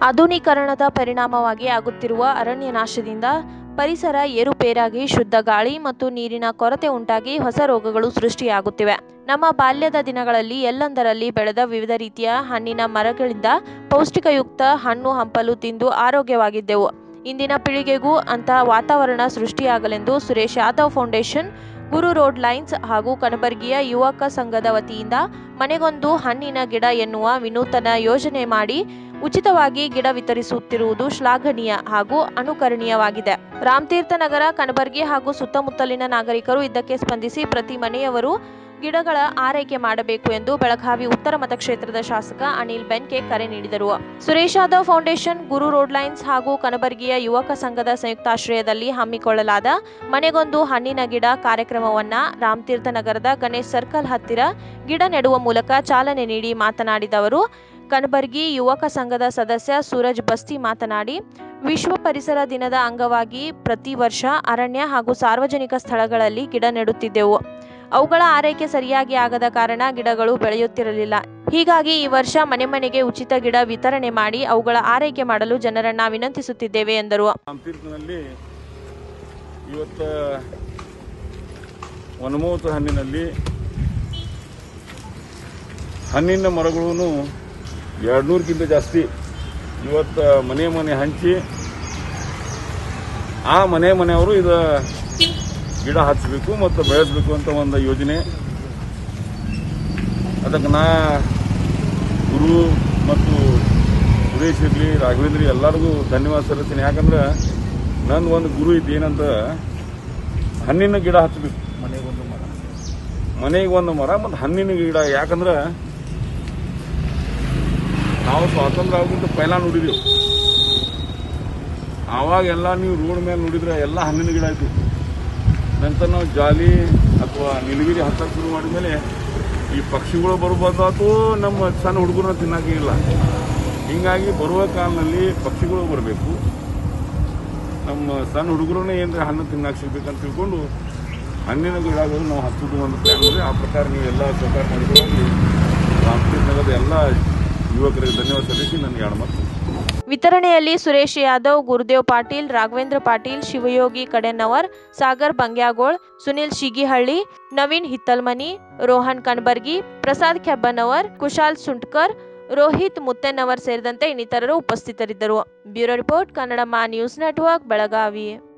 ಆಧುನೀಕರಣದ ಪರಿಣಾಮವಾಗಿ ಆಗುತ್ತಿರುವ ಅರಣ್ಯ ನಾಶದಿಂದ ಪರಿಸರ ಏರುಪೇರಾಗಿ ಶುದ್ಧ ಗಾಳಿ ಮತ್ತು ನೀರಿನ ಕೊರತೆ ಉಂಟಾಗಿ ಹೊಸ ರೋಗಗಳು ಸೃಷ್ಟಿಯಾಗುತ್ತಿವೆ ನಮ್ಮ ಬಾಲ್ಯದ ದಿನಗಳಲ್ಲಿ ಎಲ್ಲೆಂದರಲ್ಲಿ ಬೆಳೆದ ವಿವಿಧ ರೀತಿಯ ಹಣ್ಣಿನ ಮರಗಳಿಂದ ಪೌಷ್ಟಿಕಯುಕ್ತ ಹಣ್ಣು ಹಂಪಲು ತಿಂದು ಆರೋಗ್ಯವಾಗಿದ್ದೆವು ಇಂದಿನ ಪೀಳಿಗೆಗೂ ಅಂತಹ ವಾತಾವರಣ ಸೃಷ್ಟಿಯಾಗಲೆಂದು Suresh Yadav foundation Guru road lines ಹಾಗೂ ಕನಬರ್ಗಿಯ ಯುವಕ ಸಂಘದ ವತಿಯಿಂದ ಮನೆಗೊಂದು ಹಣ್ಣಿನ ಗಿಡ ಎನ್ನುವ ವಿನೂತನ ಯೋಜನೆ ಮಾಡಿ ಉಚಿತವಾಗಿ ಗಿಡ ವಿತರಿಸುತ್ತಿರುವುದು ಶ್ಲಾಘನೀಯ ಹಾಗೂ ಅನುಕರಣೀಯವಾಗಿದೆ ರಾಮತೀರ್ಥ ನಗರ ಕನಬರ್ಗಿ ಹಾಗೂ ಸುತ್ತಮುತ್ತಲಿನ ನಾಗರಿಕರು ಇದಕ್ಕೆ ಸ್ಪಂದಿಸಿ ಪ್ರತಿ ಮನೆಯವರು ಗಿಡಗಳ ಆರೈಕೆ ಮಾಡಬೇಕು ಎಂದು ಬೆಳಗಾವಿ ಉತ್ತರ ಮತಕ್ಷೇತ್ರದ ಶಾಸಕ ಅನಿಲ್ ಬೆನ್ಕೆ ಕರೆ ನೀಡಿದರು Suresh Yadav foundation Guru road lines ಹಾಗೂ ಕನಬರ್ಗಿಯ ಯುವಕ ಸಂಘದ ಸಂಯುಕ್ತಾಶ್ರಯದಲ್ಲಿ ಹಮ್ಮಿಕೊಳ್ಳಲಾದ ಮನೆಗೊಂದು ಹಣ್ಣಿನ ಗಿಡ ಕಾರ್ಯಕ್ರಮವನ್ನ ರಾಮತೀರ್ಥ ನಗರದ ಗಣೇಶ್ ಸರ್ಕಲ್ ಹತ್ತಿರ ಗಿಡ ನೆಡುವ ಮೂಲಕ ಚಾಲನೆ ನೀಡಿ ಮಾತನಾಡಿದ ಅವರು ಕನಬರ್ಗಿ ಯುವಕ ಸಂಘದ ಸದಸ್ಯ ಸೂರಜ್ ಬಸ್ತಿ ಮಾತನಾಡಿ ವಿಶ್ವ ಪರಿಸರ ದಿನದ ಅಂಗವಾಗಿ ಪ್ರತಿ ವರ್ಷ ಅರಣ್ಯ ಹಾಗೂ ಸಾರ್ವಜನಿಕ ಸ್ಥಳಗಳಲ್ಲಿ ಗಿಡ ನೆಡುತ್ತಿದ್ದೆವು ಅವುಗಳ ಆರೈಕೆ ಸರಿಯಾಗಿ ಆಗದ ಕಾರಣ ಗಿಡಗಳು ಬೆಳೆಯುತ್ತಿರಲಿಲ್ಲ ಹೀಗಾಗಿ ಈ ವರ್ಷ ಮನೆ ಮನೆಗೆ ಉಚಿತ ಗಿಡ ವಿತರಣೆ ಮಾಡಿ ಅವುಗಳ ಆರೈಕೆ ಮಾಡಲು ಜನರನ್ನ ವಿನಂತಿಸುತ್ತಿದ್ದೇವೆ ಎಂದರು ರಾಮತೀರ್ಥನಲ್ಲಿ ಇವತ್ತು ವನಮೋತ ಹಣ್ಣಿನಲ್ಲಿ ಹಣ್ಣಿನ ಮರಗಳು ಎರಡು ನೂರಕ್ಕಿಂತ ಜಾಸ್ತಿ ಇವತ್ತು ಮನೆ ಮನೆ ಹಂಚಿ ಆ ಮನೆ ಮನೆಯವರು ಇದು ಗಿಡ ಹಚ್ಚಬೇಕು ಮತ್ತು ಬೆಳೆಸಬೇಕು ಅಂತ ಒಂದು ಯೋಜನೆ ಅದಕ್ಕೆ ನಾ ಗುರು ಮತ್ತು ಸುರೇಶ್ ಇರಲಿ ರಾಘವೇಂದ್ರ ಎಲ್ಲರಿಗೂ ಧನ್ಯವಾದ ಸಲ್ಲಿಸ್ತೀನಿ ಯಾಕಂದ್ರೆ ನಂದು ಒಂದು ಗುರು ಇತ್ತು ಏನಂತ ಹಣ್ಣಿನ ಗಿಡ ಹಚ್ಚಬೇಕು ಮನೆಗೊಂದು ಮರ ಮನೆಗೆ ಒಂದು ಮರ ಮತ್ತು ಹಣ್ಣಿನ ಗಿಡ ಯಾಕಂದ್ರೆ ನಾವು ಸ್ವಾತಂತ್ರ್ಯ ಆಗೋಕ್ಕಿಂತ ಪೈಲ ನೋಡಿದೆವು ಆವಾಗ ಎಲ್ಲ ನೀವು ರೋಡ್ ಮೇಲೆ ನೋಡಿದ್ರೆ ಎಲ್ಲ ಹಣ್ಣಿನ ಗಿಡ ಇತ್ತು ನಂತರ ನಾವು ಜಾಲಿ ಅಥವಾ ನೀಲಗಿರಿ ಹತ್ತಕ್ಕೆ ಶುರು ಮಾಡಿದ್ಮೇಲೆ ಈ ಪಕ್ಷಿಗಳು ಬರ್ಬೋದಾತು ನಮ್ಮ ಸಣ್ಣ ಹುಡುಗರನ್ನ ತಿನ್ನೋಕ್ಕಿಲ್ಲ ಹಿಂಗಾಗಿ ಬರುವ ಕಾಲದಲ್ಲಿ ಪಕ್ಷಿಗಳು ಬರಬೇಕು ನಮ್ಮ ಸಣ್ಣ ಹುಡುಗರನ್ನೇ ಏನಾರ ಹಣ್ಣು ತಿನ್ನಕ್ಕೆ ಸಿಗ್ಬೇಕಂತ ತಿಳ್ಕೊಂಡು ಹಣ್ಣಿನ ಗಿಡಗಳು ನಾವು ಹಚ್ಚೋದು ಒಂದು ಪ್ಲ್ಯಾನ್ ಇದೆ ಆ ಪ್ರಕಾರ ನೀವೆಲ್ಲ ಸಹಕಾರ ಮಾಡಿಕೊಳ್ಳಿ ರಾಮಕೃಷ್ಣ ನಗರದ ಎಲ್ಲ ಯುವಕರಿಗೆ ಧನ್ಯವಾದ ಸಲ್ಲಿಸಿ ನನಗೆ ಎರಡು ಮಾತು ವಿತರಣೆಯಲ್ಲಿ ಸುರೇಶ್ ಯಾದವ್ ಗುರುದೇವ್ ಪಾಟೀಲ್ ರಾಘವೇಂದ್ರ ಪಾಟೀಲ್ ಶಿವಯೋಗಿ ಕಡೆನ್ನವರ್ ಸಾಗರ್ ಬಂಗ್ಯಾಗೋಳ್ ಸುನಿಲ್ ಶಿಗಿಹಳ್ಳಿ ನವೀನ್ ಹಿತ್ತಲ್ಮನಿ ರೋಹನ್ ಕಣಬರ್ಗಿ ಪ್ರಸಾದ್ ಖೆಬ್ಬನವರ್ ಕುಶಾಲ್ ಸುಂಟ್ಕರ್ ರೋಹಿತ್ ಮುತ್ತೆನ್ನವರ್ ಸೇರಿದಂತೆ ಇನ್ನಿತರರು ಉಪಸ್ಥಿತರಿದ್ದರು bureau report Kannadamma news network Belagavi